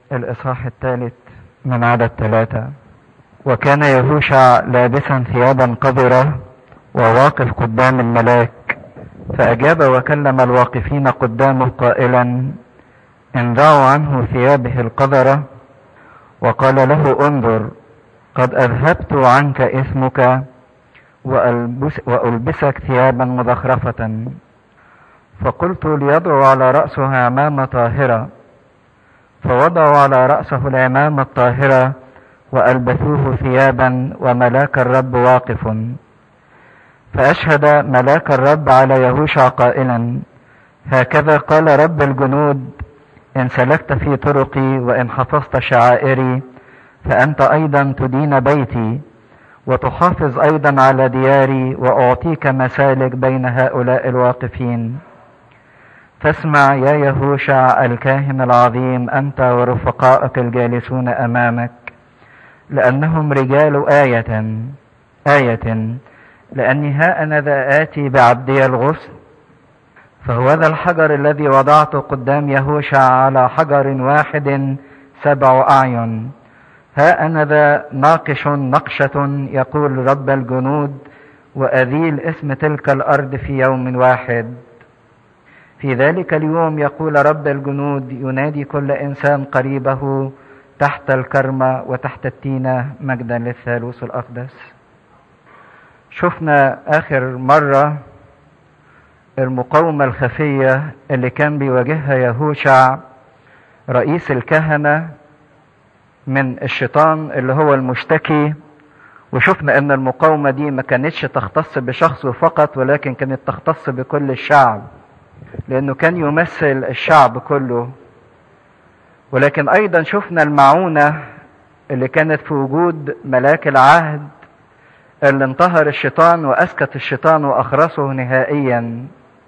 الإصحاح الثالث من عدد ثلاثة وكان يهوشع لابسا ثيابا قذرة وواقف قدام الملاك فأجاب وكلم الواقفين قدامه قائلا انزعوا عنه ثيابه القذرة وقال له انظر قد أذهبت عنك اسمك وألبس وألبسك ثيابا مزخرفة فقلت ليضعوا على رأسه عمامة طاهرة فوضعوا على رأسه العمامة الطاهرة وألبسوه ثيابا وملاك الرب واقف فأشهد ملاك الرب على يهوشع قائلا هكذا قال رب الجنود إن سلكت في طرقي وإن حفظت شعائري فأنت أيضا تدين بيتي وتحافظ أيضا على دياري وأعطيك مسالك بين هؤلاء الواقفين فاسمع يا يهوشع الكاهن العظيم أنت ورفقائك الجالسون أمامك لأنهم رجال آية آية لأني ها أنا ذا آتي بعبدي الغصن فهو ذا الحجر الذي وضعته قدام يهوشع على حجر واحد سبع أعين ها أنا ذا ناقش نقشة يقول رب الجنود وأذيل اسم تلك الأرض في يوم واحد في ذلك اليوم يقول رب الجنود ينادي كل إنسان قريبه تحت الكرمة وتحت التينة مجدا للثالوث الأقدس شفنا آخر مرة المقاومة الخفية اللي كان بيواجهها يهوشع رئيس الكهنة من الشيطان اللي هو المشتكي وشفنا ان المقاومة دي ما كانتش تختص بشخصه فقط ولكن كانت تختص بكل الشعب لانه كان يمثل الشعب كله ولكن ايضا شفنا المعونة اللي كانت في وجود ملاك العهد اللي انتهر الشيطان واسكت الشيطان واخرسه نهائيا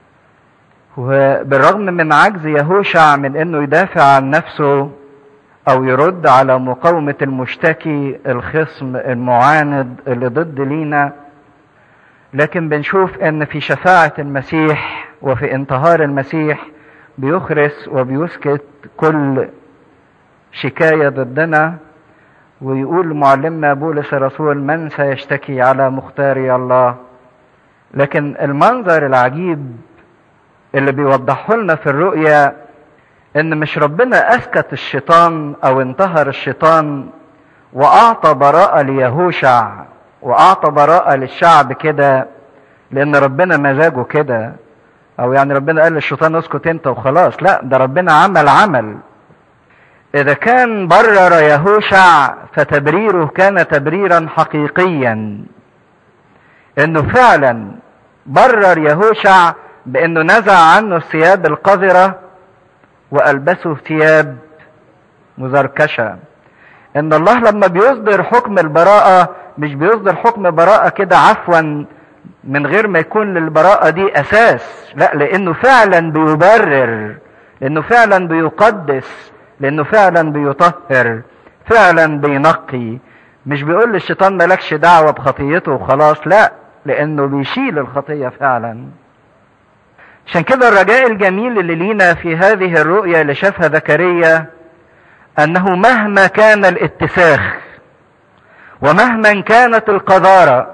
وبالرغم من عجز يهوشع من انه يدافع عن نفسه او يرد على مقاومة المشتكي الخصم المعاند اللي ضد لينا لكن بنشوف ان في شفاعة المسيح وفي انتهار المسيح بيخرس وبيسكت كل شكاية ضدنا ويقول معلمنا بولس الرسول من سيشتكي على مختاري الله لكن المنظر العجيب اللي بيوضحه لنا في الرؤيا ان مش ربنا اسكت الشيطان او انتهر الشيطان واعطى براءة ليهوشع واعطى براءة للشعب كده لان ربنا مزاجه كده او يعني ربنا قال للشيطان اسكت انت وخلاص لا ده ربنا عمل عمل اذا كان برر يهوشع فتبريره كان تبريرا حقيقيا انه فعلا برر يهوشع بانه نزع عنه الثياب القذره والبسه ثياب مزركشه ان الله لما بيصدر حكم البراءه مش بيصدر حكم براءه كده عفوا من غير ما يكون للبراءه دي اساس لا لانه فعلا بيبرر لانه فعلا بيقدس لانه فعلا بيطهر فعلا بينقي مش بيقول للشيطان مالكش دعوه بخطيته وخلاص لا لانه بيشيل الخطيه فعلا عشان كده الرجاء الجميل اللي لينا في هذه الرؤية اللي شافها زكريا أنه مهما كان الاتساخ ومهما كانت القذارة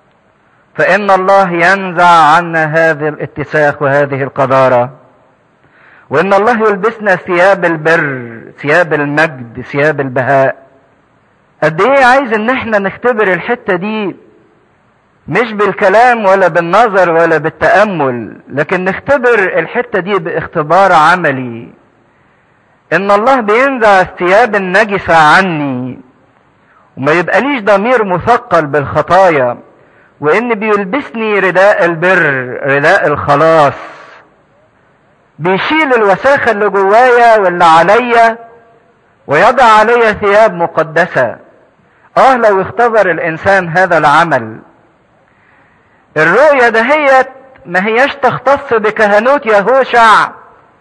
فإن الله ينزع عنا هذا الاتساخ وهذه القذارة وإن الله يلبسنا ثياب البر ثياب المجد ثياب البهاء قد إيه عايز إن إحنا نختبر الحتة دي مش بالكلام ولا بالنظر ولا بالتأمل لكن نختبر الحتة دي باختبار عملي ان الله بينزع الثياب النجسة عني وما يبقاليش ضمير مثقل بالخطايا وان بيلبسني رداء البر رداء الخلاص بيشيل الوساخة اللي جوايا واللي عليا ويضع عليا ثياب مقدسة اه لو اختبر الانسان هذا العمل الرؤية دهيت ما هياش تختص بكهنوت يهوشع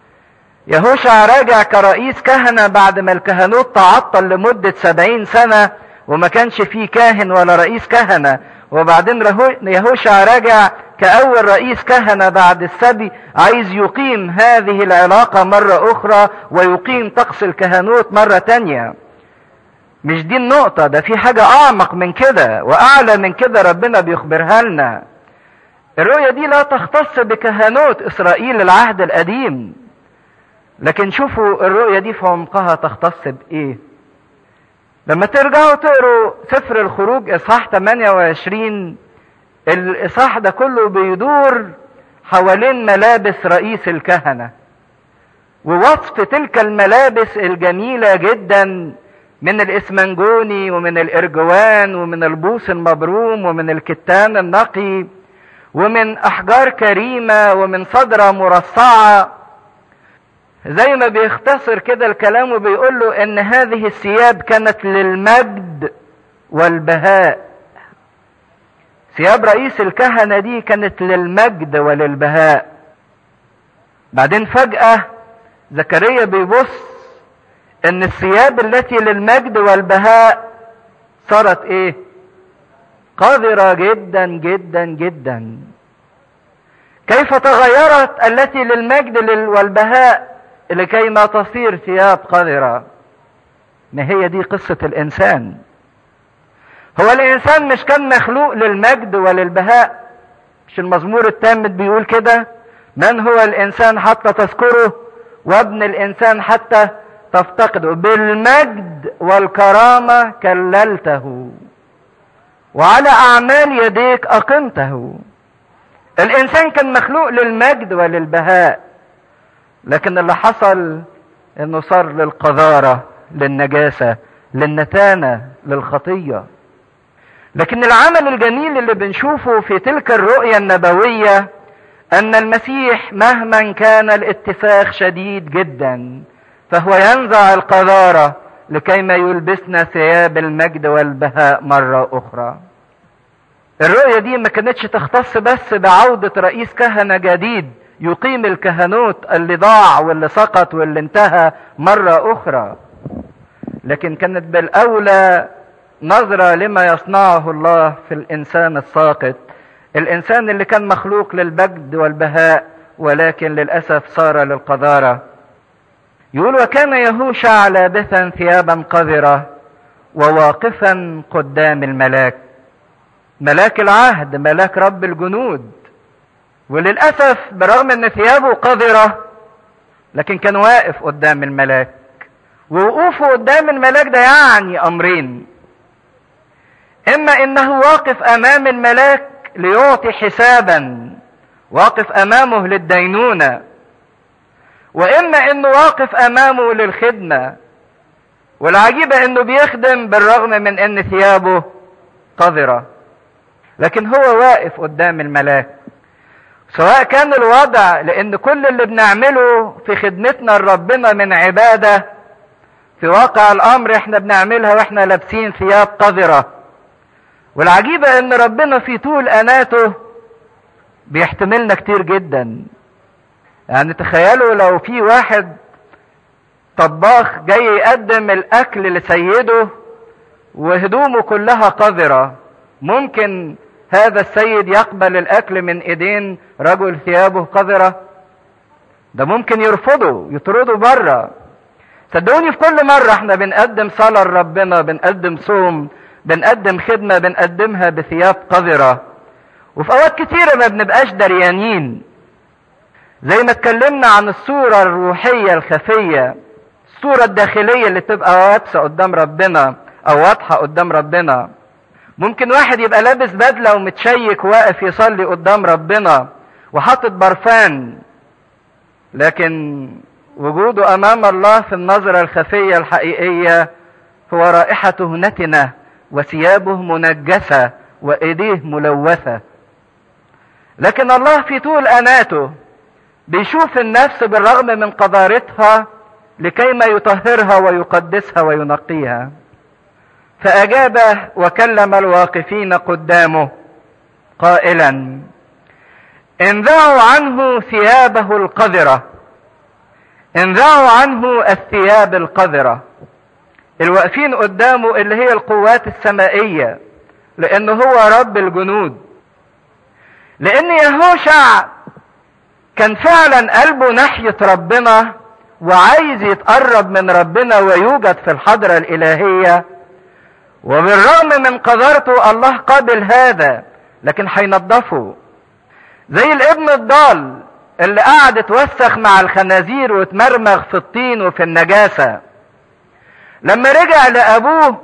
يهوشع راجع كرئيس كهنة بعد ما الكهنوت تعطل لمدة سبعين سنة وما كانش فيه كاهن ولا رئيس كهنة وبعدين يهوشع راجع كأول رئيس كهنة بعد السبي عايز يقيم هذه العلاقة مرة أخرى ويقيم طقس الكهنوت مرة تانية مش دي النقطة ده في حاجة أعمق من كده وأعلى من كده ربنا بيخبرها لنا الرؤية دي لا تختص بكهنوت إسرائيل العهد القديم لكن شوفوا الرؤية دي في عمقها تختص بإيه لما ترجعوا تقروا سفر الخروج إصحاح 28 الإصحاح ده كله بيدور حوالين ملابس رئيس الكهنة ووصف تلك الملابس الجميلة جدا من الإسمنجوني ومن الإرجوان ومن البوس المبروم ومن الكتان النقي ومن أحجار كريمة ومن صدرة مرصعة زي ما بيختصر كده الكلام وبيقول له ان هذه الثياب كانت للمجد والبهاء ثياب رئيس الكهنة دي كانت للمجد وللبهاء بعدين فجأة زكريا بيبص ان الثياب التي للمجد والبهاء صارت ايه قذرة جدا جدا جدا كيف تغيرت التي للمجد والبهاء لكي ما تصير ثياب قذرة ما هي دي قصة الإنسان هو الإنسان مش كان مخلوق للمجد وللبهاء مش المزمور التامد بيقول كده من هو الإنسان حتى تذكره وابن الإنسان حتى تفتقده بالمجد والكرامة كللته وعلى أعمال يديك أقمته الإنسان كان مخلوق للمجد وللبهاء لكن اللي حصل انه صار للقذارة للنجاسة للنتانة للخطية لكن العمل الجميل اللي بنشوفه في تلك الرؤية النبوية ان المسيح مهما كان الاتساخ شديد جدا فهو ينزع القذارة لكي ما يلبسنا ثياب المجد والبهاء مرة اخرى الرؤية دي ما كانتش تختص بس بعودة رئيس كهنة جديد يقيم الكهنوت اللي ضاع واللي سقط واللي انتهى مرة أخرى لكن كانت بالأولى نظرة لما يصنعه الله في الإنسان الساقط الإنسان اللي كان مخلوق للبجد والبهاء ولكن للأسف صار للقذارة يقول وكان يهوشع لابثا ثيابا قذرة وواقفا قدام الملاك ملاك العهد ملاك رب الجنود وللأسف برغم ان ثيابه قذرة لكن كان واقف قدام الملاك ووقوفه قدام الملاك ده يعني امرين اما انه واقف امام الملاك ليعطي حسابا واقف امامه للدينونة واما انه واقف امامه للخدمة والعجيبة انه بيخدم بالرغم من ان ثيابه قذرة لكن هو واقف قدام الملاك سواء كان الوضع لان كل اللي بنعمله في خدمتنا لربنا من عبادة في واقع الامر احنا بنعملها واحنا لابسين ثياب قذرة والعجيبة ان ربنا في طول اناته بيحتملنا كتير جدا يعني تخيلوا لو في واحد طباخ جاي يقدم الاكل لسيده وهدومه كلها قذرة ممكن هذا السيد يقبل الاكل من ايدين رجل ثيابه قذرة ده ممكن يرفضه يطرده بره صدقوني في كل مرة احنا بنقدم صلاة لربنا بنقدم صوم بنقدم خدمة بنقدمها بثياب قذرة وفي اوقات كتيرة ما بنبقاش دريانين زي ما اتكلمنا عن الصورة الروحية الخفية الصورة الداخلية اللي تبقى واقفة قدام ربنا او واضحة قدام ربنا ممكن واحد يبقى لابس بدلة ومتشيك واقف يصلي قدام ربنا وحاطط برفان لكن وجوده امام الله في النظرة الخفية الحقيقية هو رائحته نتنة وثيابه منجسة وايديه ملوثة لكن الله في طول اناته بيشوف النفس بالرغم من قذارتها لكي ما يطهرها ويقدسها وينقيها فأجاب وكلم الواقفين قدامه قائلا انزعوا عنه ثيابه القذرة انزعوا عنه الثياب القذرة الواقفين قدامه اللي هي القوات السمائية لأنه هو رب الجنود لان يهوشع كان فعلا قلبه ناحية ربنا وعايز يتقرب من ربنا ويوجد في الحضرة الإلهية وبالرغم من قدرته الله قابل هذا لكن هينضفه زي الابن الضال اللي قعد اتوسخ مع الخنازير واتمرمغ في الطين وفي النجاسة لما رجع لأبوه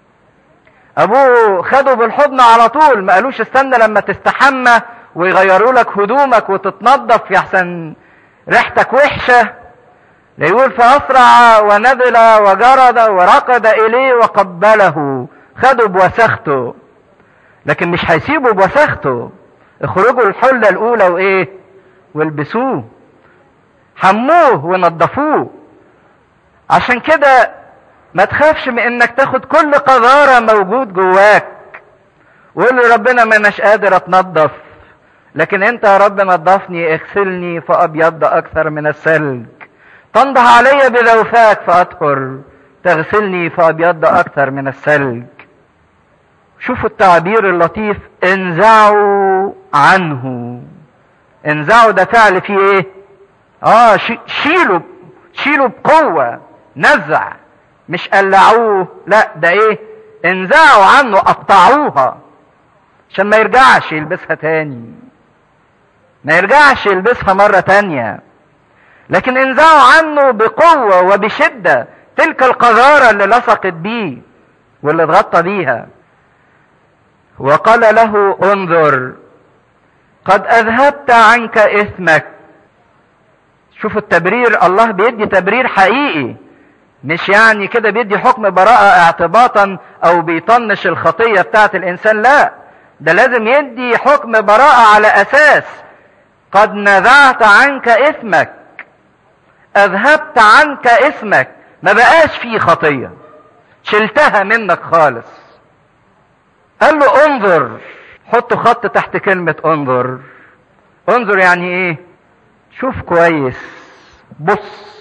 أبوه خده بالحضن على طول ما قالوش استنى لما تستحمى ويغيروا لك هدومك وتتنضف يحسن ريحتك وحشة يقول فأسرع ونزل وجرد ورقد إليه وقبله خده بوسخته لكن مش هيسيبه بوسخته اخرجوا الحلة الأولى وإيه والبسوه حموه ونضفوه عشان كده ما تخافش من انك تاخد كل قذارة موجود جواك وقول له ربنا ما اناش قادر اتنضف لكن انت يا رب نضفني اغسلني فابيض اكثر من الثلج تنضح علي بذوفاك فاطهر تغسلني فابيض اكثر من الثلج شوفوا التعبير اللطيف انزعوا عنه انزعوا ده فعل فيه ايه اه شيلوا شيلوا بقوة نزع مش قلعوه لا ده ايه انزعوا عنه قطعوها عشان ما يرجعش يلبسها تاني ما يرجعش يلبسها مرة تانية لكن انزعوا عنه بقوة وبشدة تلك القذارة اللي لصقت بيه واللي اتغطى بيها وقال له انظر قد اذهبت عنك اثمك شوفوا التبرير الله بيدي تبرير حقيقي مش يعني كده بيدي حكم براءة اعتباطا او بيطنش الخطية بتاعت الانسان لا ده لازم يدي حكم براءة على اساس قد نزعت عنك اثمك اذهبت عنك اثمك ما بقاش فيه خطية شلتها منك خالص قال له انظر حط خط تحت كلمة انظر انظر يعني ايه شوف كويس بص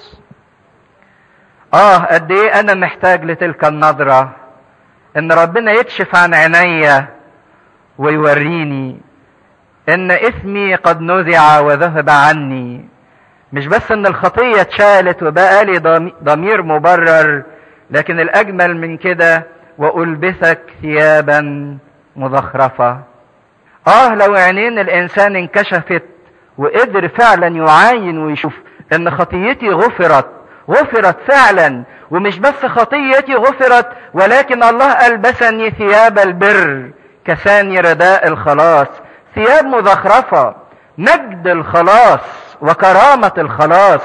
اه قد ايه انا محتاج لتلك النظرة ان ربنا يكشف عن عينيا ويوريني ان اسمي قد نزع وذهب عني مش بس ان الخطية اتشالت وبقى لي ضمير مبرر لكن الاجمل من كده والبسك ثيابا مزخرفة اه لو عينين الانسان انكشفت وقدر فعلا يعاين ويشوف ان خطيتي غفرت غفرت فعلا ومش بس خطيتي غفرت ولكن الله البسني ثياب البر كساني رداء الخلاص ثياب مزخرفة مجد الخلاص وكرامة الخلاص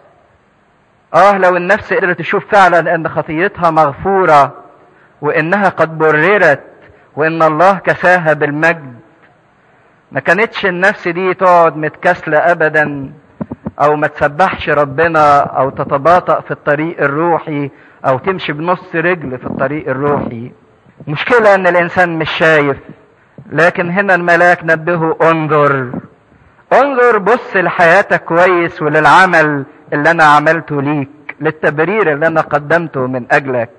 اه لو النفس قدرت تشوف فعلا ان خطيتها مغفورة وانها قد بررت وان الله كساها بالمجد ما كانتش النفس دي تقعد متكاسلة ابدا او ما تسبحش ربنا او تتباطأ في الطريق الروحي او تمشي بنص رجل في الطريق الروحي مشكلة ان الانسان مش شايف لكن هنا الملاك نبهه انظر انظر بص لحياتك كويس وللعمل اللي انا عملته ليك للتبرير اللي انا قدمته من اجلك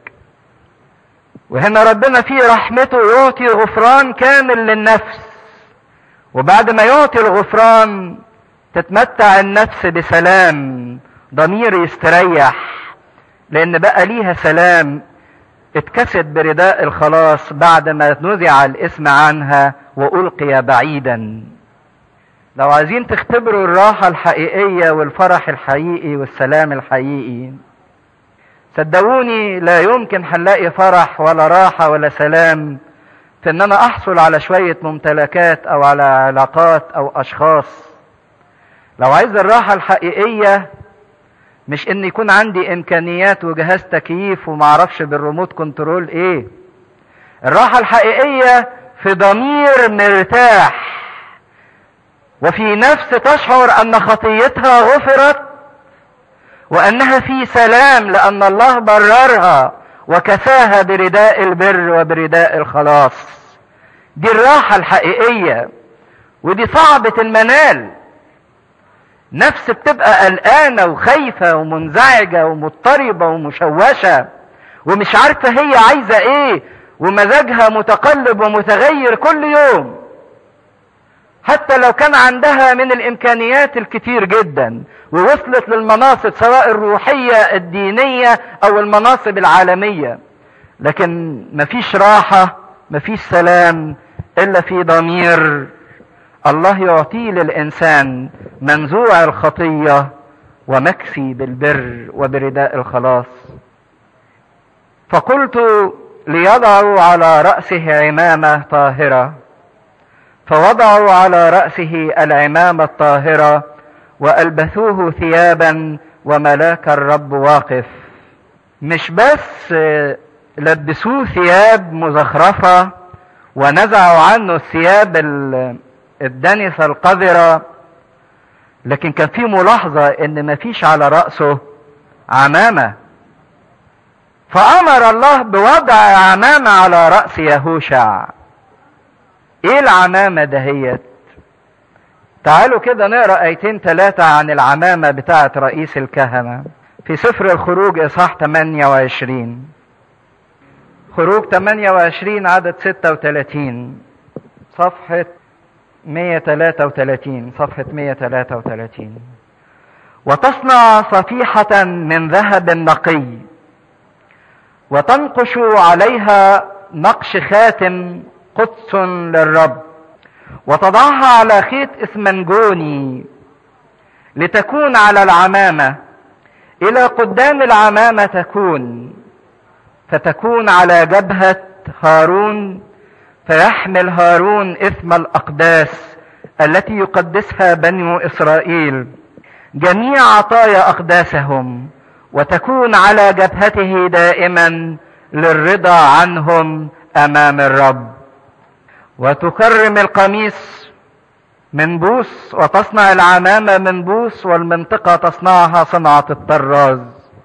وهنا ربنا في رحمته يعطي غفران كامل للنفس وبعد ما يعطي الغفران تتمتع النفس بسلام ضمير يستريح لان بقى ليها سلام اتكست برداء الخلاص بعد ما نزع الاسم عنها والقي بعيدا لو عايزين تختبروا الراحة الحقيقية والفرح الحقيقي والسلام الحقيقي صدقوني لا يمكن هنلاقي فرح ولا راحة ولا سلام في ان انا احصل على شوية ممتلكات او على علاقات او اشخاص لو عايز الراحة الحقيقية مش ان يكون عندي امكانيات وجهاز تكييف ومعرفش بالريموت كنترول ايه الراحة الحقيقية في ضمير مرتاح وفي نفس تشعر ان خطيتها غفرت وانها في سلام لان الله بررها وكساها برداء البر وبرداء الخلاص دي الراحة الحقيقية ودي صعبة المنال نفس بتبقى قلقانة وخايفة ومنزعجة ومضطربة ومشوشة ومش عارفة هي عايزة ايه ومزاجها متقلب ومتغير كل يوم حتى لو كان عندها من الامكانيات الكتير جدا ووصلت للمناصب سواء الروحية الدينية او المناصب العالمية لكن مفيش راحة مفيش سلام الا في ضمير الله يعطيه للانسان منزوع الخطية ومكسي بالبر وبرداء الخلاص فقلت ليضعوا على رأسه عمامة طاهرة فوضعوا على رأسه العمامة الطاهرة وألبثوه ثيابا وملاك الرب واقف مش بس لبسوه ثياب مزخرفة ونزعوا عنه الثياب الدنسة القذرة لكن كان في ملاحظة ان مفيش على رأسه عمامة فأمر الله بوضع عمامة على رأس يهوشع ايه العمامة دهيت تعالوا كده نقرا ايتين ثلاثة عن العمامة بتاعة رئيس الكهنة في سفر الخروج اصحاح 28 خروج 28 عدد 36 صفحة 133 صفحة 133 وتصنع صفيحة من ذهب نقي وتنقش عليها نقش خاتم قدس للرب وتضعها على خيط اسمنجوني لتكون على العمامة إلى قدام العمامة تكون فتكون على جبهة هارون فيحمل هارون إثم الأقداس التي يقدسها بنو إسرائيل جميع عطايا أقداسهم وتكون على جبهته دائما للرضا عنهم أمام الرب وتكرم القميص من بوس وتصنع العمامة من بوس والمنطقة تصنعها صنعة الطراز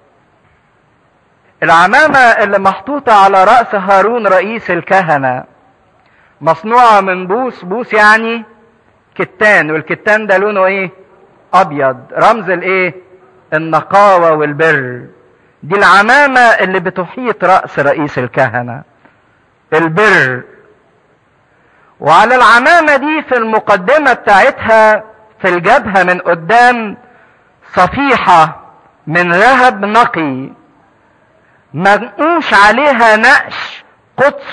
العمامة اللي محطوطة على رأس هارون رئيس الكهنة مصنوعة من بوس بوس يعني كتان والكتان ده لونه ايه ابيض رمز الايه النقاوة والبر دي العمامة اللي بتحيط رأس رئيس الكهنة البر وعلى العمامة دي في المقدمة بتاعتها في الجبهة من قدام صفيحة من ذهب نقي منقوش عليها نقش قدس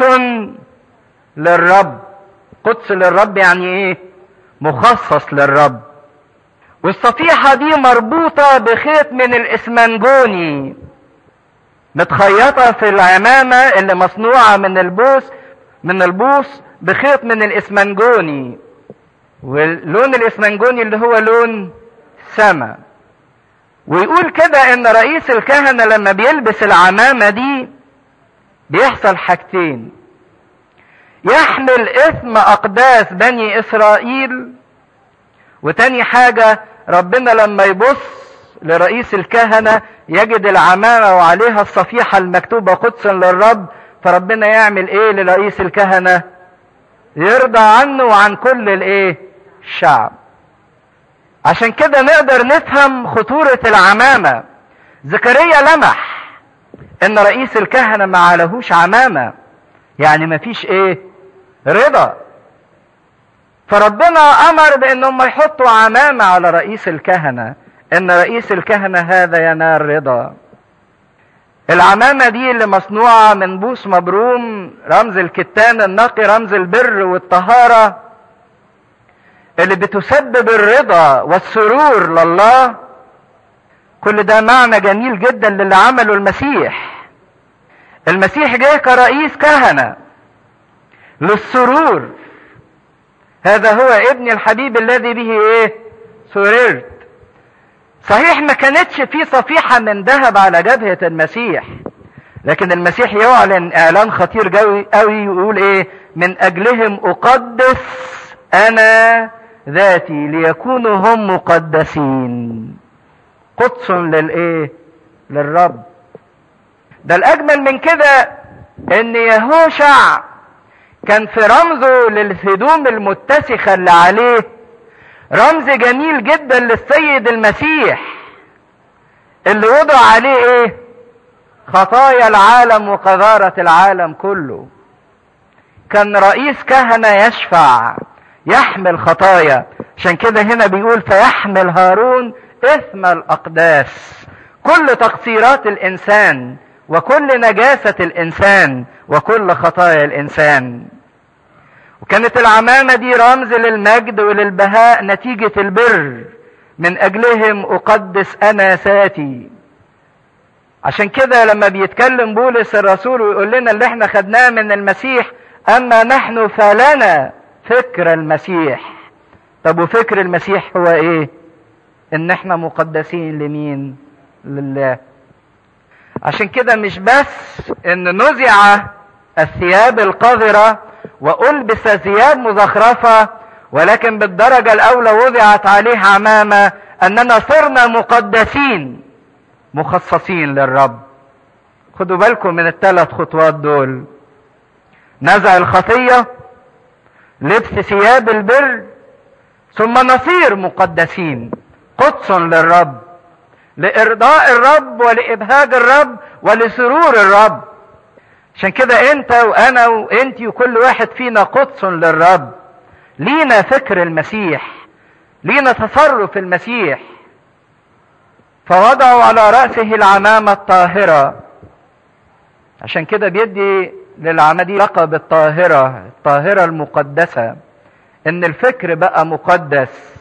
للرب قدس للرب يعني ايه مخصص للرب والصفيحة دي مربوطة بخيط من الاسمنجوني متخيطة في العمامة اللي مصنوعة من البوس من البوس بخيط من الاسمنجوني واللون الاسمنجوني اللي هو لون سما ويقول كده ان رئيس الكهنة لما بيلبس العمامة دي بيحصل حاجتين يحمل اثم اقداس بني اسرائيل وتاني حاجة ربنا لما يبص لرئيس الكهنة يجد العمامة وعليها الصفيحة المكتوبة قدسا للرب فربنا يعمل ايه لرئيس الكهنة يرضى عنه وعن كل الايه الشعب عشان كده نقدر نفهم خطورة العمامة زكريا لمح ان رئيس الكهنة ما عليهوش عمامة يعني ما فيش ايه رضا فربنا امر بانهم يحطوا عمامة على رئيس الكهنة ان رئيس الكهنة هذا ينال رضا العمامة دي اللي مصنوعة من بوس مبروم رمز الكتان النقي رمز البر والطهارة اللي بتسبب الرضا والسرور لله كل ده معنى جميل جدا للي عمله المسيح المسيح جه كرئيس كهنة للسرور هذا هو ابن الحبيب الذي به ايه سررت صحيح ما كانتش في صفيحة من ذهب على جبهة المسيح لكن المسيح يعلن اعلان خطير قوي قوي يقول ايه من اجلهم اقدس انا ذاتي ليكونوا هم مقدسين قدس للايه للرب ده الاجمل من كده ان يهوشع كان في رمزه للهدوم المتسخة اللي عليه رمز جميل جدا للسيد المسيح اللي وضع عليه ايه خطايا العالم وقذارة العالم كله كان رئيس كهنة يشفع يحمل خطايا عشان كده هنا بيقول فيحمل هارون اثم الاقداس كل تقصيرات الانسان وكل نجاسة الانسان وكل خطايا الانسان وكانت العمامة دي رمز للمجد وللبهاء نتيجة البر من اجلهم اقدس انا ساتي عشان كده لما بيتكلم بولس الرسول ويقول لنا اللي احنا خدناه من المسيح اما نحن فلنا فكر المسيح طب وفكر المسيح هو ايه ان احنا مقدسين لمين لله عشان كده مش بس ان نزع الثياب القذرة والبس ثياب مزخرفة ولكن بالدرجة الاولى وضعت عليه عمامة اننا صرنا مقدسين مخصصين للرب خدوا بالكم من الثلاث خطوات دول نزع الخطية لبس ثياب البر ثم نصير مقدسين قدس للرب لارضاء الرب ولابهاج الرب ولسرور الرب عشان كده انت وانا وانت وكل واحد فينا قدس للرب لينا فكر المسيح لينا تصرف المسيح فوضعوا على رأسه العمامة الطاهرة عشان كده بيدي للعمامة دي لقب الطاهرة الطاهرة المقدسة ان الفكر بقى مقدس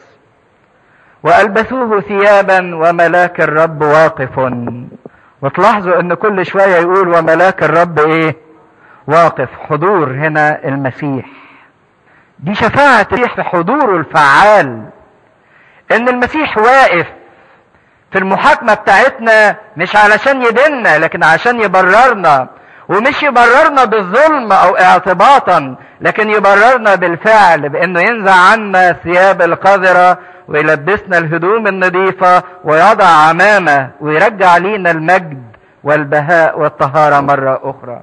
والبسوه ثيابا وملاك الرب واقف وتلاحظوا ان كل شوية يقول وملاك الرب ايه واقف حضور هنا المسيح دي شفاعة المسيح في حضوره الفعال ان المسيح واقف في المحاكمة بتاعتنا مش علشان يديننا لكن عشان يبررنا ومش يبررنا بالظلم او اعتباطا لكن يبررنا بالفعل بانه ينزع عنا الثياب القذرة ويلبسنا الهدوم النظيفة ويضع عمامة ويرجع لينا المجد والبهاء والطهارة مرة اخرى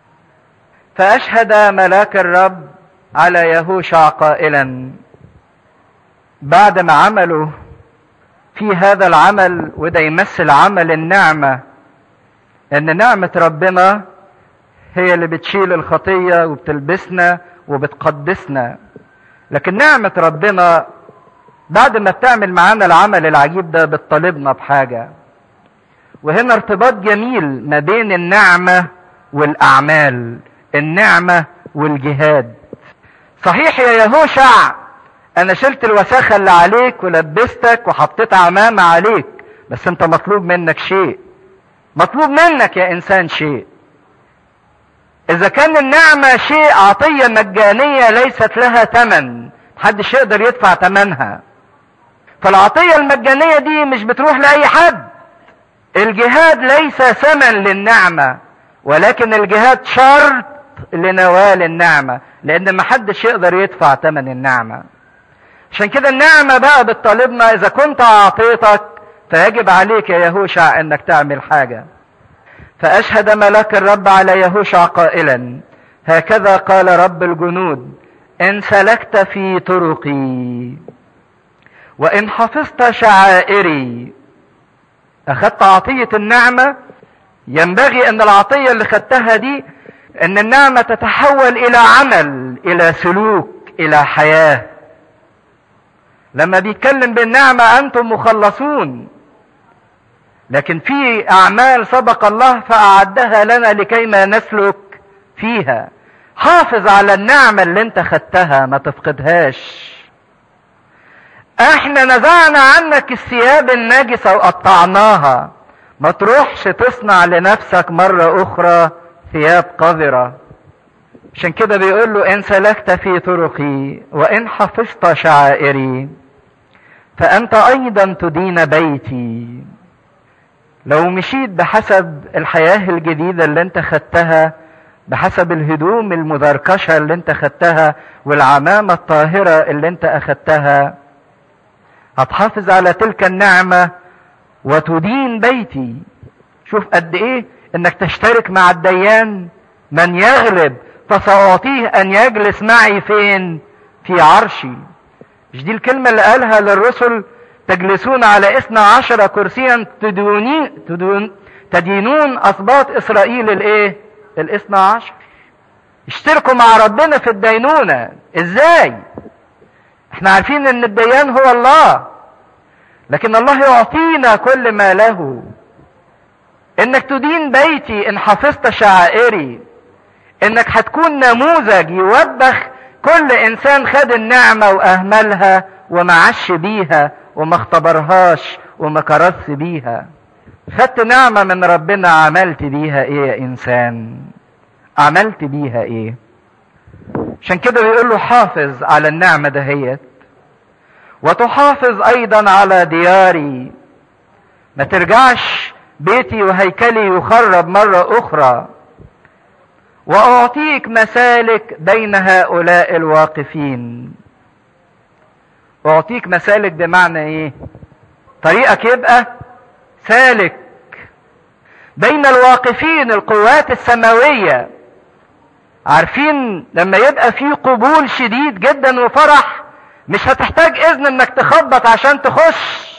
فاشهد ملاك الرب على يهوشع قائلا بعد ما عملوا في هذا العمل وده يمثل عمل النعمة ان نعمة ربنا هي اللي بتشيل الخطية وبتلبسنا وبتقدسنا لكن نعمة ربنا بعد ما بتعمل معانا العمل العجيب ده بتطالبنا بحاجة وهنا ارتباط جميل ما بين النعمة والأعمال النعمة والجهاد صحيح يا يهوشع انا شلت الوساخة اللي عليك ولبستك وحطيت عمامة عليك بس انت مطلوب منك شيء مطلوب منك يا انسان شيء اذا كان النعمة شيء عطية مجانية ليست لها ثمن محدش يقدر يدفع ثمنها فالعطية المجانية دي مش بتروح لأي حد الجهاد ليس ثمن للنعمة ولكن الجهاد شرط لنوال النعمة لأن محدش يقدر يدفع ثمن النعمة عشان كده النعمة بقى بتطالبنا إذا كنت أعطيتك فيجب عليك يا يهوشع إنك تعمل حاجة فأشهد ملاك الرب على يهوشع قائلا هكذا قال رب الجنود إن سلكت في طرقي وإن حفظت شعائري أخذت عطية النعمة ينبغي أن العطية اللي خدتها دي أن النعمة تتحول إلى عمل إلى سلوك إلى حياة لما بيتكلم بالنعمة أنتم مخلصون لكن في أعمال سبق الله فأعدها لنا لكي ما نسلك فيها حافظ على النعمة اللي انت خدتها ما تفقدهاش احنا نزعنا عنك الثياب النجسة وقطعناها ما تروحش تصنع لنفسك مرة اخرى ثياب قذرة عشان كده بيقول له ان سلكت في طرقي وان حفظت شعائري فانت ايضا تدين بيتي لو مشيت بحسب الحياة الجديدة اللي انت خدتها بحسب الهدوم المذركشة اللي انت خدتها والعمامة الطاهرة اللي انت اخدتها هتحافظ على تلك النعمة وتدين بيتي شوف قد ايه انك تشترك مع الديان من يغلب فسأعطيه ان يجلس معي فين في عرشي مش دي الكلمة اللي قالها للرسل تجلسون على اثنى عشر كرسيا تدوني تدون تدينون اسباط اسرائيل الايه الاثنى عشر اشتركوا مع ربنا في الدينونة ازاي احنا عارفين ان الديان هو الله لكن الله يعطينا كل ما له انك تدين بيتي ان حفظت شعائري انك هتكون نموذج يوبخ كل انسان خد النعمة واهملها وما عش بيها وما اختبرهاش وما كرس بيها خدت نعمة من ربنا عملت بيها ايه يا انسان عملت بيها ايه عشان كده بيقول له حافظ على النعمة دهيت وتحافظ ايضا على دياري ما ترجعش بيتي وهيكلي يخرب مرة اخرى واعطيك مسالك بين هؤلاء الواقفين اعطيك مسالك بمعنى ايه طريقك يبقى سالك بين الواقفين القوات السماوية عارفين لما يبقى في قبول شديد جدا وفرح مش هتحتاج اذن انك تخبط عشان تخش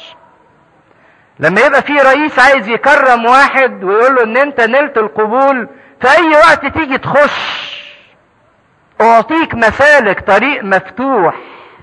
لما يبقى في رئيس عايز يكرم واحد ويقول له ان انت نلت القبول في اي وقت تيجي تخش اعطيك مسالك طريق مفتوح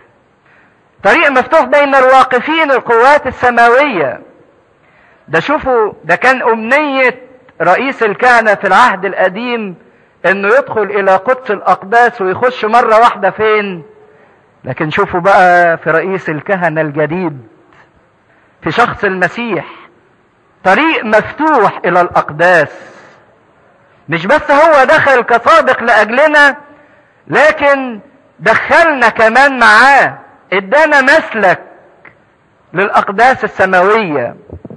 طريق مفتوح بين الواقفين القوات السماوية ده شوفوا ده كان امنية رئيس الكهنة في العهد القديم انه يدخل الى قدس الاقداس ويخش مرة واحدة فين لكن شوفوا بقى في رئيس الكهنة الجديد في شخص المسيح طريق مفتوح الى الاقداس مش بس هو دخل كسابق لاجلنا لكن دخلنا كمان معاه ادانا مسلك للاقداس السماوية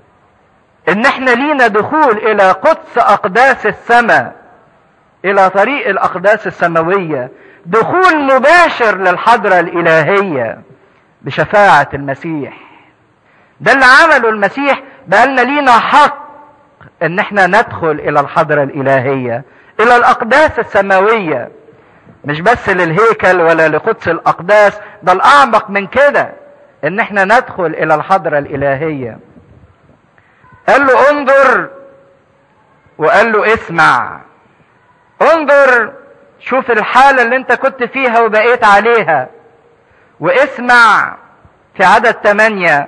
ان احنا لينا دخول الى قدس اقداس السماء الى طريق الاقداس السماوية دخول مباشر للحضرة الالهية بشفاعة المسيح ده اللي عمله المسيح بقالنا لينا حق ان احنا ندخل الى الحضرة الالهية الى الاقداس السماوية مش بس للهيكل ولا لقدس الاقداس ده الاعمق من كده ان احنا ندخل الى الحضرة الالهية قال له انظر وقال له اسمع انظر شوف الحالة اللي انت كنت فيها وبقيت عليها واسمع في عدد ثمانية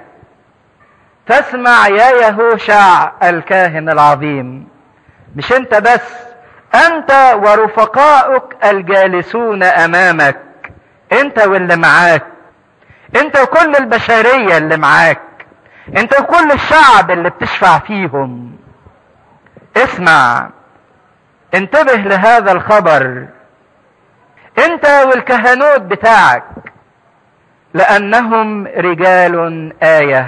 فاسمع يا يهوشع الكاهن العظيم مش انت بس انت ورفقائك الجالسون امامك انت واللي معاك انت وكل البشرية اللي معاك انت وكل الشعب اللي بتشفع فيهم اسمع انتبه لهذا الخبر انت والكهنوت بتاعك لانهم رجال ايه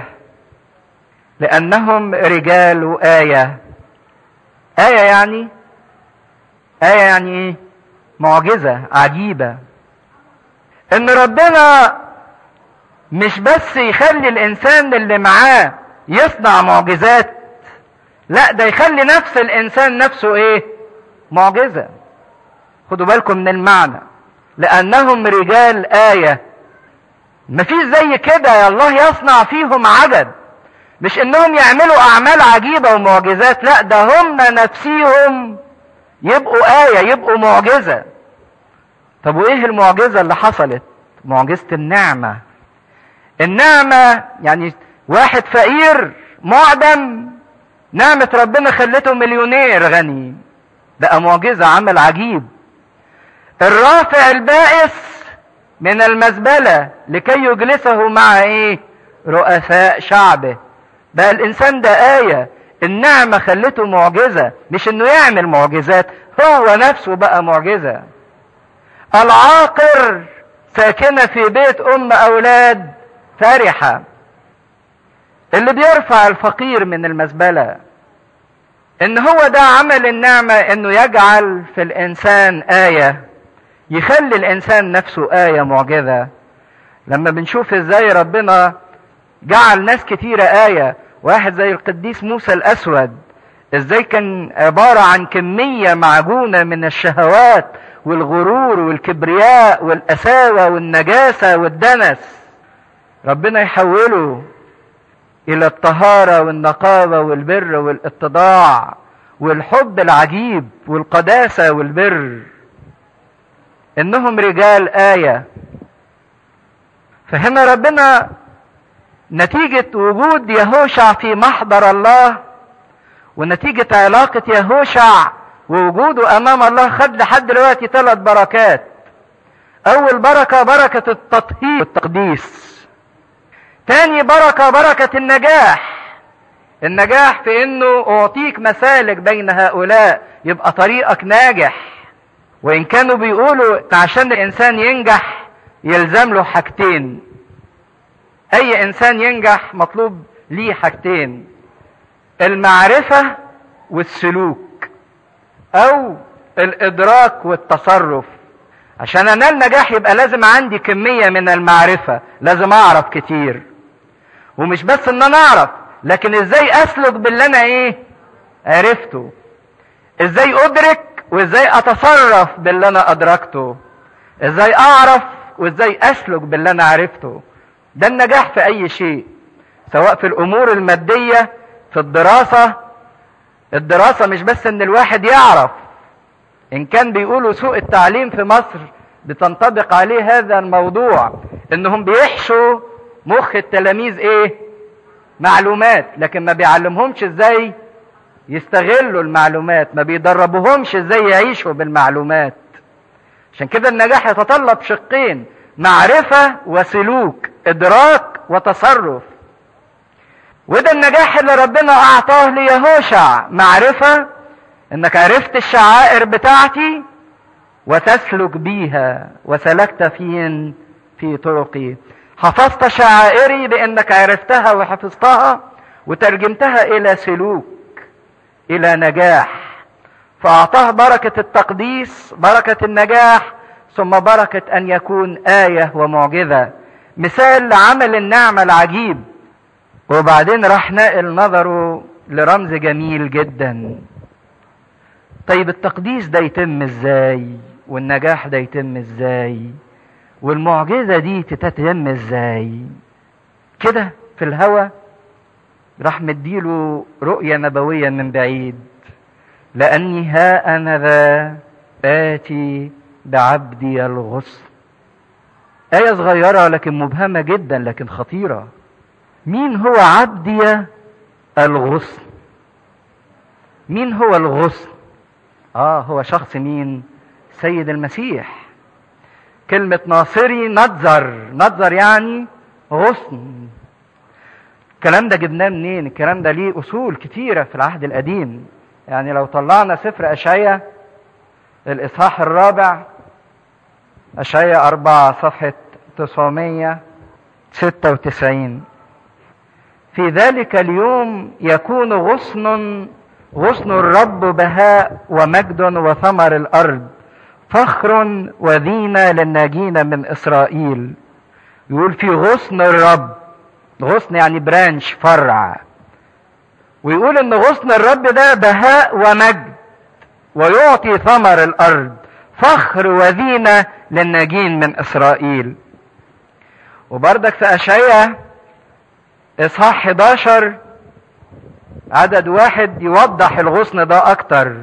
لانهم رجال ايه ايه يعني ايه يعني ايه معجزه عجيبه ان ربنا مش بس يخلي الانسان اللي معاه يصنع معجزات لا ده يخلي نفس الانسان نفسه ايه معجزه خدوا بالكم من المعنى لانهم رجال ايه مفيش زي كده يا الله يصنع فيهم عجب مش انهم يعملوا اعمال عجيبه ومعجزات لا ده هم نفسيهم يبقوا ايه يبقوا معجزه طب وايه المعجزه اللي حصلت معجزه النعمه النعمه يعني واحد فقير معدم نعمه ربنا خلته مليونير غني بقى معجزه عمل عجيب الرافع البائس من المزبله لكي يجلسه مع ايه رؤساء شعبه بقى الانسان ده آية النعمة خلته معجزة مش انه يعمل معجزات هو نفسه بقى معجزة العاقر ساكنة في بيت ام اولاد فرحة اللي بيرفع الفقير من المزبلة ان هو ده عمل النعمة انه يجعل في الانسان آية يخلي الانسان نفسه آية معجزة لما بنشوف ازاي ربنا جعل ناس كتيرة آية واحد زي القديس موسى الأسود ازاي كان عبارة عن كمية معجونة من الشهوات والغرور والكبرياء والأساوة والنجاسة والدنس ربنا يحوله إلى الطهارة والنقاوة والبر والاتضاع والحب العجيب والقداسة والبر إنهم رجال آية فهنا ربنا نتيجة وجود يهوشع في محضر الله ونتيجة علاقة يهوشع ووجوده أمام الله خد لحد دلوقتي ثلاث بركات أول بركة بركة التطهير والتقديس تاني بركة بركة النجاح النجاح في انه اعطيك مسالك بين هؤلاء يبقى طريقك ناجح وان كانوا بيقولوا عشان الانسان ينجح يلزم له حاجتين اي انسان ينجح مطلوب ليه حاجتين المعرفة والسلوك او الادراك والتصرف عشان انال نجاح يبقى لازم عندي كمية من المعرفة لازم اعرف كتير ومش بس ان انا اعرف لكن ازاي اسلك باللي انا ايه عرفته ازاي ادرك وازاي اتصرف باللي انا ادركته ازاي اعرف وازاي اسلك باللي انا عرفته ده النجاح في اي شيء سواء في الامور المادية في الدراسة الدراسة مش بس ان الواحد يعرف ان كان بيقولوا سوء التعليم في مصر بتنطبق عليه هذا الموضوع انهم بيحشوا مخ التلاميذ ايه معلومات لكن ما بيعلمهمش ازاي يستغلوا المعلومات ما بيدربوهمش ازاي يعيشوا بالمعلومات عشان كده النجاح يتطلب شقين معرفة وسلوك ادراك وتصرف وده النجاح اللي ربنا اعطاه ليهوشع معرفة انك عرفت الشعائر بتاعتي وتسلك بيها وسلكت فين في طرقي حفظت شعائري بانك عرفتها وحفظتها وترجمتها الى سلوك الى نجاح فاعطاه بركة التقديس بركة النجاح ثم بركة ان يكون آية ومعجزة مثال لعمل النعمة العجيب وبعدين راح ناقل نظره لرمز جميل جدا طيب التقديس ده يتم ازاي والنجاح ده يتم ازاي والمعجزة دي تتم ازاي كده في الهوى راح مديله رؤية نبوية من بعيد لأني ها أنا ذا آتي بعبدي الغصن آية صغيرة لكن مبهمة جدا لكن خطيرة مين هو عبدي الغصن مين هو الغصن اه هو شخص مين سيد المسيح كلمة ناصري نظر نظر يعني غصن الكلام ده جبناه منين الكلام ده ليه اصول كتيرة في العهد القديم يعني لو طلعنا سفر اشعيا الاصحاح الرابع اشعيا اربعة صفحة 996 في ذلك اليوم يكون غصن غصن الرب بهاء ومجد وثمر الارض فخر وذينة للناجين من اسرائيل يقول في غصن الرب غصن يعني برانش فرع ويقول ان غصن الرب ده بهاء ومجد ويعطي ثمر الارض فخر وذينة للناجين من اسرائيل وبردك في اشعياء اصحاح 11 عدد واحد يوضح الغصن ده اكتر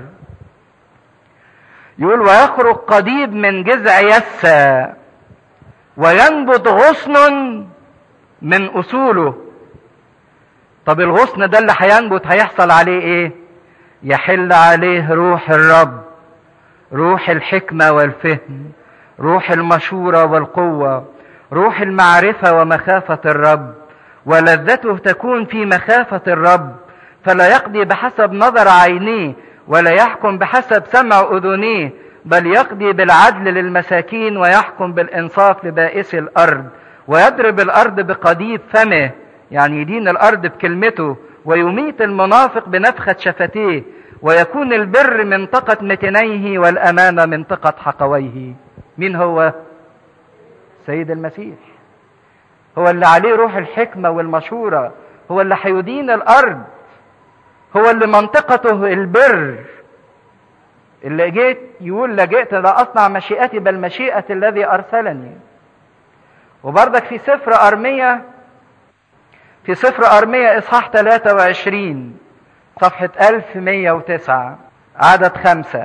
يقول ويخرج قضيب من جذع يسى وينبت غصن من اصوله طب الغصن ده اللي هينبت هيحصل عليه ايه يحل عليه روح الرب روح الحكمة والفهم روح المشورة والقوة روح المعرفة ومخافة الرب ولذته تكون في مخافة الرب فلا يقضي بحسب نظر عينيه ولا يحكم بحسب سمع اذنيه بل يقضي بالعدل للمساكين ويحكم بالانصاف لبائس الارض ويضرب الارض بقضيب فمه يعني يدين الارض بكلمته ويميت المنافق بنفخة شفتيه ويكون البر منطقة متنيه والامانة منطقة حقويه مين هو سيد المسيح هو اللي عليه روح الحكمة والمشورة هو اللي هيدين الارض هو اللي منطقته البر اللي جيت يقول لجئت لا اصنع مشيئتي بل مشيئة الذي ارسلني وبرضك في سفر ارمية في سفر ارمية اصحاح 23 صفحة 1109 عدد خمسة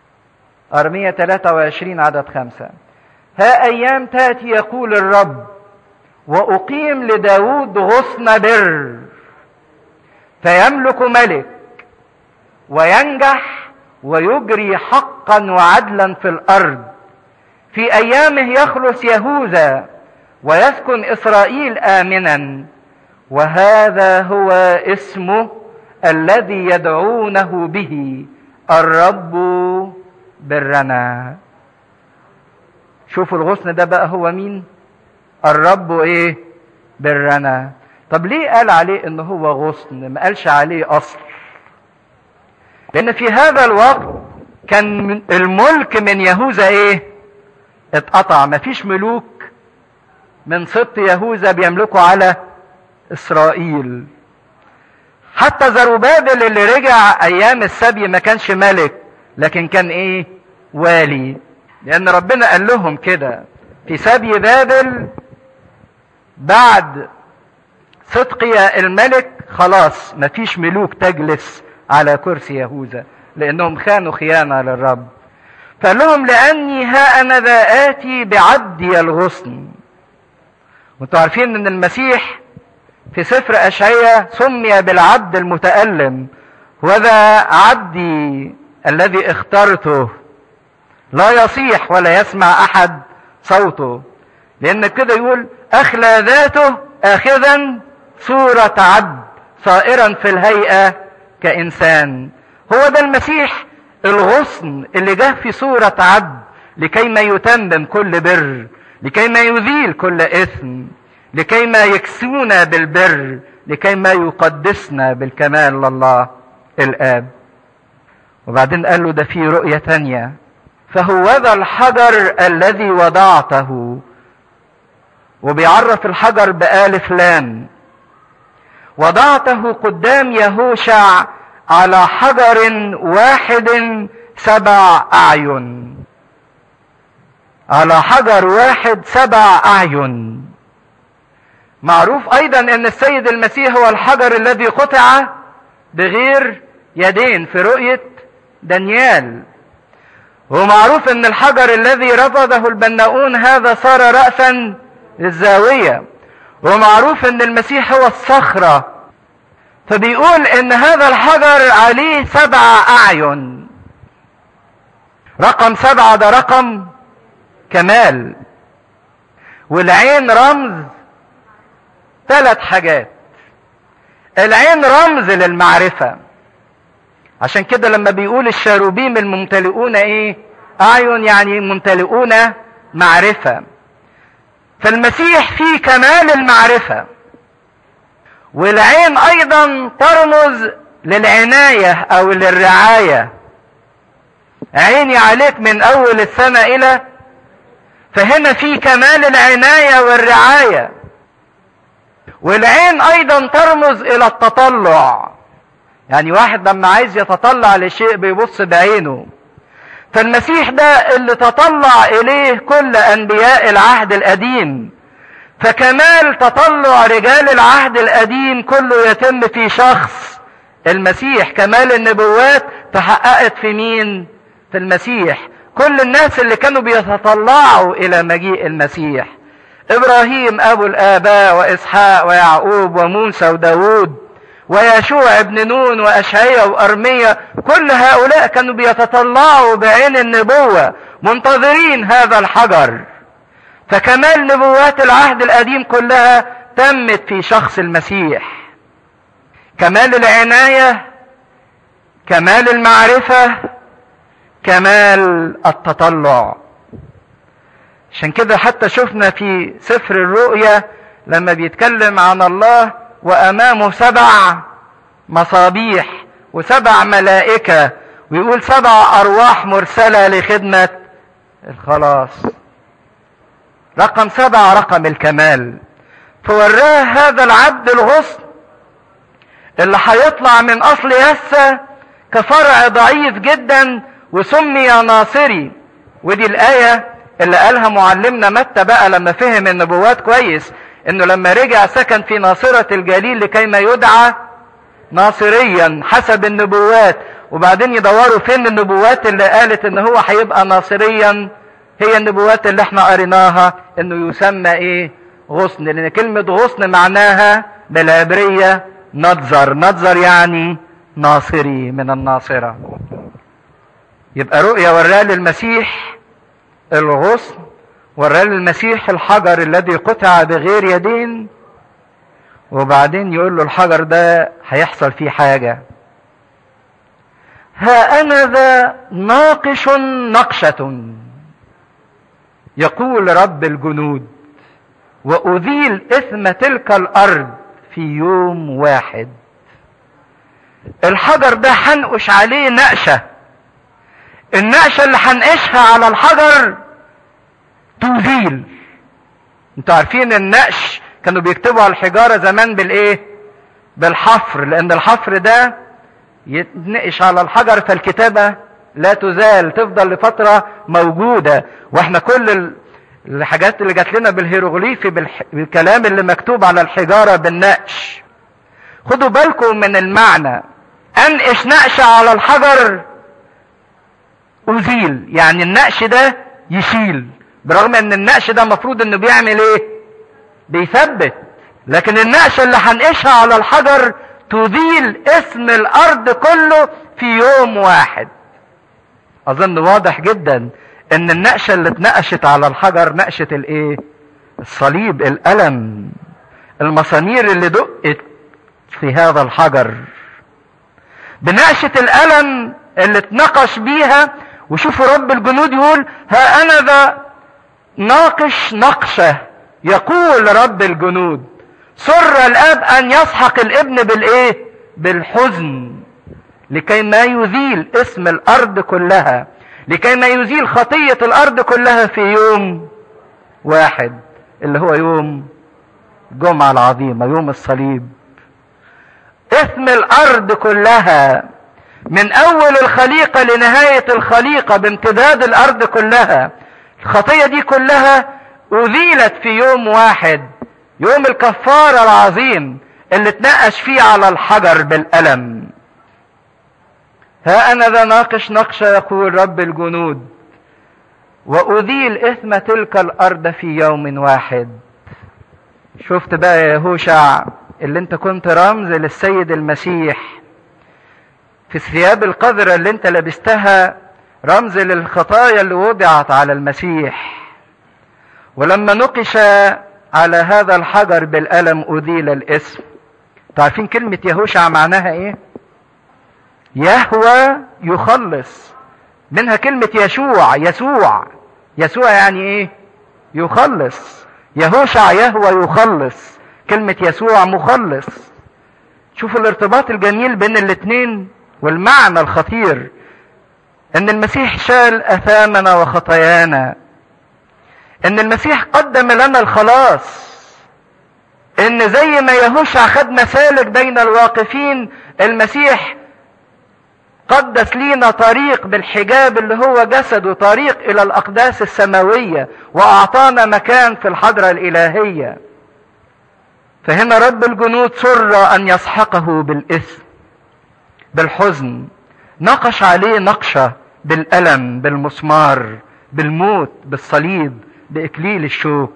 ارمية 23 عدد خمسة ها ايام تاتي يقول الرب وأقيم لداود غصن بر فيملك ملك وينجح ويجري حقا وعدلا في الأرض في أيامه يخلص يهوذا ويسكن إسرائيل آمنا وهذا هو اسمه الذي يدعونه به الرب برنا شوفوا الغصن ده بقى هو مين الرب ايه برنا طب ليه قال عليه ان هو غصن ما قالش عليه اصل لان في هذا الوقت كان الملك من يهوذا ايه اتقطع مفيش ملوك من سبط يهوذا بيملكوا على اسرائيل حتى زروبابل اللي رجع ايام السبي ما كانش ملك لكن كان ايه والي لان ربنا قال لهم كده في سبي بابل بعد صدقيا الملك خلاص مفيش ملوك تجلس على كرسي يهوذا لانهم خانوا خيانه للرب فقال لهم لاني ها انا ذا اتي بعبدي الغصن وانتوا عارفين ان المسيح في سفر اشعياء سمي بالعبد المتالم وذا عبدي الذي اخترته لا يصيح ولا يسمع احد صوته لان كده يقول اخلى ذاته اخذا صورة عبد صائرا في الهيئة كانسان هو ده المسيح الغصن اللي جه في صورة عبد لكي ما يتمم كل بر لكي ما يزيل كل اثم لكي ما يكسونا بالبر لكي ما يقدسنا بالكمال لله الاب وبعدين قال له ده في رؤية تانية فهو ذا الحجر الذي وضعته وبيعرف الحجر بآلف لام وضعته قدام يهوشع على حجر واحد سبع أعين على حجر واحد سبع أعين معروف أيضا أن السيد المسيح هو الحجر الذي قطع بغير يدين في رؤية دانيال ومعروف أن الحجر الذي رفضه البناؤون هذا صار رأسا للزاوية ومعروف أن المسيح هو الصخرة فبيقول ان هذا الحجر عليه سبع اعين رقم سبعة ده رقم كمال والعين رمز ثلاث حاجات العين رمز للمعرفة عشان كده لما بيقول الشاروبيم الممتلئون ايه اعين يعني ممتلئون معرفة فالمسيح فيه كمال المعرفة والعين ايضا ترمز للعناية او للرعاية عيني عليك من اول السنة الى فهنا في كمال العناية والرعاية والعين ايضا ترمز الى التطلع يعني واحد لما عايز يتطلع لشيء بيبص بعينه فالمسيح ده اللي تطلع اليه كل انبياء العهد القديم فكمال تطلع رجال العهد القديم كله يتم في شخص المسيح كمال النبوات تحققت في مين في المسيح كل الناس اللي كانوا بيتطلعوا الى مجيء المسيح ابراهيم ابو الاباء واسحاق ويعقوب وموسى وداود ويشوع ابن نون واشعيا وارميا كل هؤلاء كانوا بيتطلعوا بعين النبوة منتظرين هذا الحجر فكمال نبوات العهد القديم كلها تمت في شخص المسيح كمال العناية كمال المعرفة كمال التطلع عشان كده حتى شفنا في سفر الرؤيا لما بيتكلم عن الله وامامه سبع مصابيح وسبع ملائكة ويقول سبع ارواح مرسلة لخدمة الخلاص رقم سبعة رقم الكمال فوراه هذا العبد الغصن اللي هيطلع من اصل يسة كفرع ضعيف جدا وسمي ناصري ودي الآية اللي قالها معلمنا متى بقى لما فهم النبوات كويس انه لما رجع سكن في ناصرة الجليل لكي ما يدعى ناصريا حسب النبوات وبعدين يدوروا فين النبوات اللي قالت ان هو هيبقى ناصريا هي النبوات اللي احنا قريناها انه يسمى ايه غصن لان كلمة غصن معناها بالعبرية نظر نظر يعني ناصري من الناصرة يبقى رؤيا وراه للمسيح الغصن وراه للمسيح الحجر الذي قطع بغير يدين وبعدين يقول له الحجر ده هيحصل فيه حاجة ها أنا ذا ناقش نقشة يقول رب الجنود وأذيل إثم تلك الأرض في يوم واحد الحجر ده هنقش عليه نقشة النقشة اللي هنقشها على الحجر تزيل انتوا عارفين النقش كانوا بيكتبوا على الحجارة زمان بالايه بالحفر لان الحفر ده يتنقش على الحجر فالكتابة لا تزال تفضل لفترة موجودة واحنا كل الحاجات اللي جات لنا بالهيروغليفي بالكلام اللي مكتوب على الحجارة بالنقش خدوا بالكم من المعنى انقش نقش على الحجر ازيل يعني النقش ده يشيل برغم ان النقش ده المفروض انه بيعمل ايه بيثبت لكن النقش اللي هنقشها على الحجر تزيل اسم الارض كله في يوم واحد اظن واضح جدا ان النقشة اللي اتنقشت على الحجر نقشة الايه الصليب الالم المسامير اللي دقت في هذا الحجر بنقشة الالم اللي اتنقش بيها وشوفوا رب الجنود يقول ها انا ذا ناقش نقشة يقول رب الجنود سر الاب ان يسحق الابن بالايه بالحزن لكي ما يزيل اسم الارض كلها لكي ما يزيل خطية الارض كلها في يوم واحد اللي هو يوم الجمعة العظيمة يوم الصليب اسم الارض كلها من اول الخليقة لنهاية الخليقة بامتداد الارض كلها الخطية دي كلها اذيلت في يوم واحد يوم الكفارة العظيم اللي اتنقش فيه على الحجر بالألم ها أنا ذا ناقش نقشة يقول رب الجنود وأذيل إثم تلك الأرض في يوم واحد شفت بقى يا يهوشع اللي انت كنت رمز للسيد المسيح في الثياب القذرة اللي انت لبستها رمز للخطايا اللي وضعت على المسيح ولما نقش على هذا الحجر بالألم أذيل الاسم تعرفين كلمة يهوشع معناها ايه يهوى يخلص منها كلمة يشوع يسوع يسوع يعني ايه يخلص يهوشع يهوى يخلص كلمة يسوع مخلص شوفوا الارتباط الجميل بين الاتنين والمعنى الخطير ان المسيح شال اثامنا وخطايانا ان المسيح قدم لنا الخلاص ان زي ما يهوشع خد مسالك بين الواقفين المسيح قدس لينا طريق بالحجاب اللي هو جسده طريق الى الاقداس السماوية واعطانا مكان في الحضرة الالهية فهنا رب الجنود سر ان يسحقه بالاثم بالحزن نقش عليه نقشة بالألم بالمسمار بالموت بالصليب بإكليل الشوك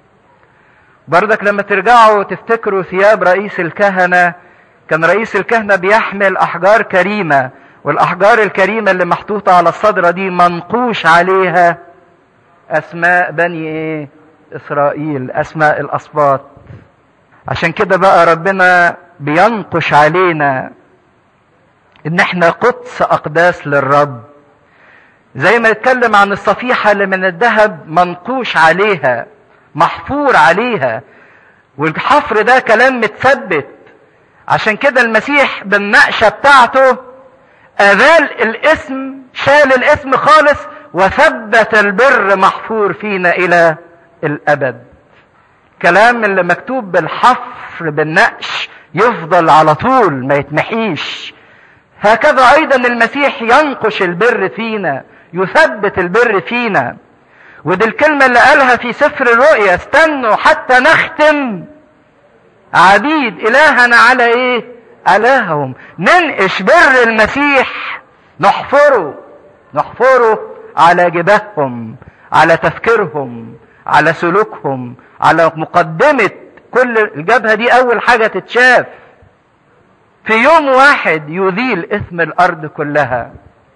بردك لما ترجعوا تفتكروا ثياب رئيس الكهنة كان رئيس الكهنة بيحمل أحجار كريمة والأحجار الكريمة اللي محطوطة على الصدرة دي منقوش عليها أسماء بني إيه؟ إسرائيل أسماء الأسباط عشان كده بقى ربنا بينقش علينا ان احنا قدس اقداس للرب زي ما نتكلم عن الصفيحة اللي من الذهب منقوش عليها محفور عليها والحفر ده كلام متثبت عشان كده المسيح بالنقشة بتاعته أذال الاسم شال الاسم خالص وثبت البر محفور فينا إلى الأبد كلام اللي مكتوب بالحفر بالنقش يفضل على طول ما يتمحيش هكذا ايضا المسيح ينقش البر فينا يثبت البر فينا ودي الكلمة اللي قالها في سفر الرؤيا استنوا حتى نختم عبيد الهنا على ايه الههم ننقش بر المسيح نحفره نحفره على جباههم على تفكيرهم على سلوكهم على مقدمة كل الجبهة دي أول حاجة تتشاف في يوم واحد يذيل إثم الأرض كلها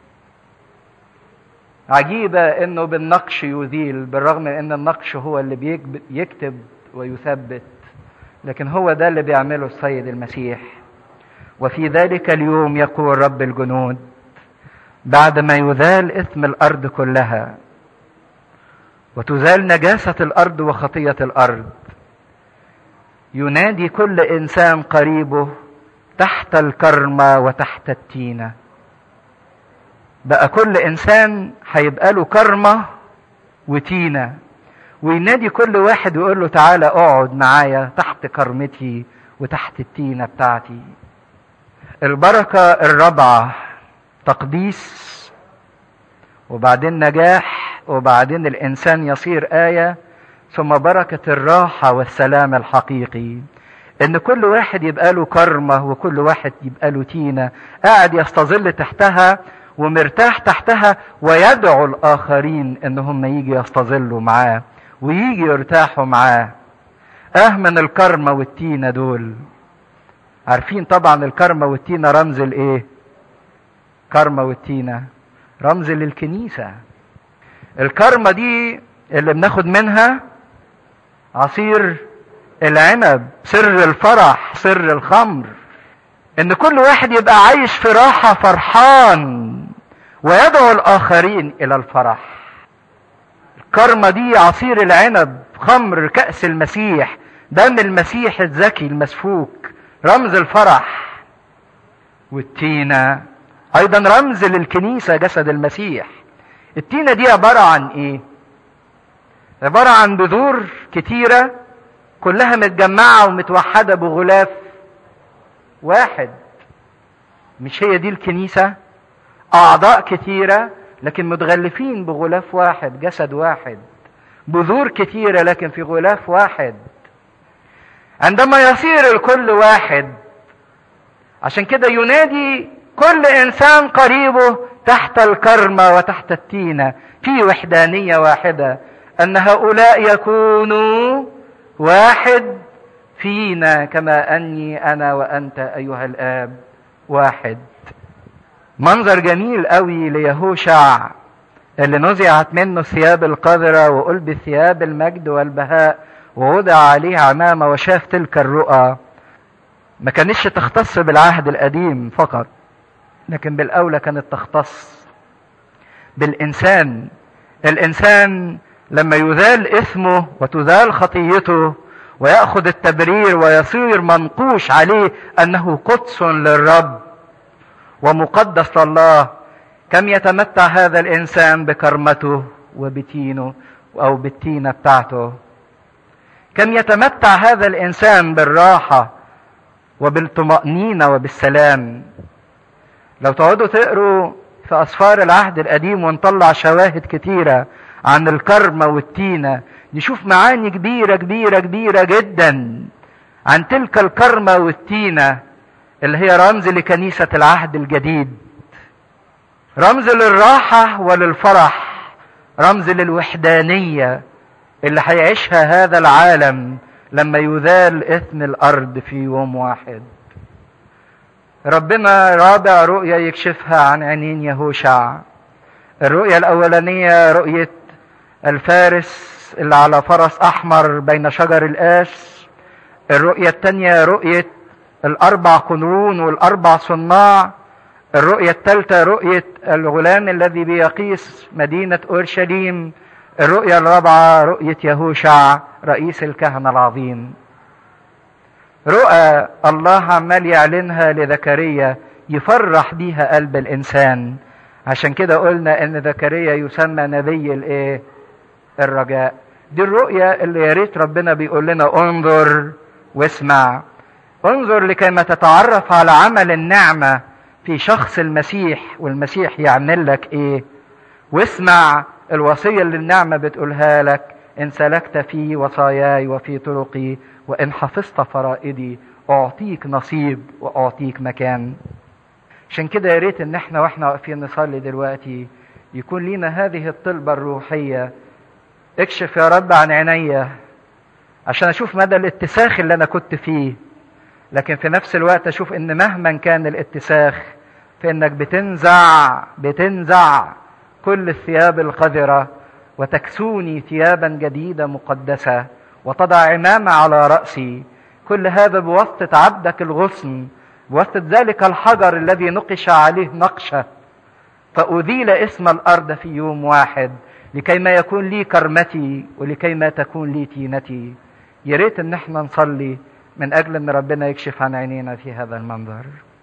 عجيبة إنه بالنقش يذيل بالرغم من إن النقش هو اللي بيكتب ويثبت لكن هو ده اللي بيعمله السيد المسيح وفي ذلك اليوم يقول رب الجنود بعدما يذال إثم الأرض كلها وتزال نجاسة الأرض وخطية الأرض ينادي كل إنسان قريبه تحت الكرمة وتحت التينة بقى كل إنسان هيبقى له كرمة وتينة وينادي كل واحد ويقول له تعالى اقعد معايا تحت كرمتي وتحت التينة بتاعتي البركة الرابعة تقديس وبعدين نجاح وبعدين الإنسان يصير آية ثم بركة الراحة والسلام الحقيقي إن كل واحد يبقى له كرمة وكل واحد يبقى له تينة قاعد يستظل تحتها ومرتاح تحتها ويدعو الآخرين إن هم يجي يستظلوا معاه ويجي يرتاحوا معاه اه من الكرمة والتينة دول عارفين طبعا الكرمة والتينة رمز الايه كرمة والتينة رمز للكنيسة الكرمة دي اللي بناخد منها عصير العنب سر الفرح سر الخمر ان كل واحد يبقى عايش في راحة فرحان ويدعو الاخرين الى الفرح الكرمة دي عصير العنب خمر كأس المسيح دم المسيح الذكي المسفوك رمز الفرح والتينة ايضا رمز للكنيسة جسد المسيح التينة دي عبارة عن ايه عبارة عن بذور كتيرة كلها متجمعة ومتوحدة بغلاف واحد مش هي دي الكنيسة اعضاء كتيرة لكن متغلفين بغلاف واحد جسد واحد بذور كتيرة لكن في غلاف واحد عندما يصير الكل واحد عشان كده ينادي كل انسان قريبه تحت الكرمة وتحت التينة في وحدانية واحدة ان هؤلاء يكونوا واحد فينا كما اني انا وانت ايها الاب واحد منظر جميل قوي ليهوشع اللي نزعت منه ثياب القذرة وقلب ثياب المجد والبهاء ووضع عليه عمامة وشاف تلك الرؤى ما كانتش تختص بالعهد القديم فقط لكن بالأولى كانت تختص بالإنسان الإنسان لما يذال إثمه وتذال خطيته ويأخذ التبرير ويصير منقوش عليه أنه قدس للرب ومقدس لله كم يتمتع هذا الإنسان بكرمته وبتينه أو بالتينة بتاعته كم يتمتع هذا الإنسان بالراحة وبالطمأنينة وبالسلام لو تقعدوا تقروا في أسفار العهد القديم ونطلع شواهد كتيرة عن الكرمة والتينة نشوف معاني كبيرة كبيرة كبيرة جدا عن تلك الكرمة والتينة اللي هي رمز لكنيسة العهد الجديد رمز للراحة وللفرح رمز للوحدانية اللي هيعيشها هذا العالم لما يذال إثم الأرض في يوم واحد ربنا رابع رؤية يكشفها عن عينين يهوشع الرؤية الأولانية رؤية الفارس اللي على فرس أحمر بين شجر الآس الرؤية الثانية رؤية الأربع قنرون والأربع صناع الرؤية الثالثة رؤية الغلام الذي بيقيس مدينة أورشليم الرؤية الرابعة رؤية يهوشع رئيس الكهنة العظيم رؤى الله عمال يعلنها لزكريا يفرح بيها قلب الإنسان عشان كده قلنا إن زكريا يسمى نبي الإيه؟ الرجاء دي الرؤية اللي يا ريت ربنا بيقول لنا انظر واسمع انظر لكي ما تتعرف على عمل النعمة في شخص المسيح والمسيح يعمل لك ايه واسمع الوصية اللي النعمة بتقولها لك ان سلكت في وصاياي وفي طرقي وان حفظت فرائدي اعطيك نصيب واعطيك مكان عشان كده يا ريت ان احنا واحنا واقفين نصلي دلوقتي يكون لينا هذه الطلبة الروحية اكشف يا رب عن عينيا عشان اشوف مدى الاتساخ اللي انا كنت فيه لكن في نفس الوقت اشوف ان مهما كان الاتساخ فانك بتنزع بتنزع كل الثياب القذرة وتكسوني ثيابا جديدة مقدسة وتضع عمامة على رأسي كل هذا بواسطة عبدك الغصن بواسطة ذلك الحجر الذي نقش عليه نقشة فأذيل اسم الأرض في يوم واحد لكي ما يكون لي كرمتي ولكي ما تكون لي تينتي يا ريت ان احنا نصلي من اجل ان ربنا يكشف عن عينينا في هذا المنظر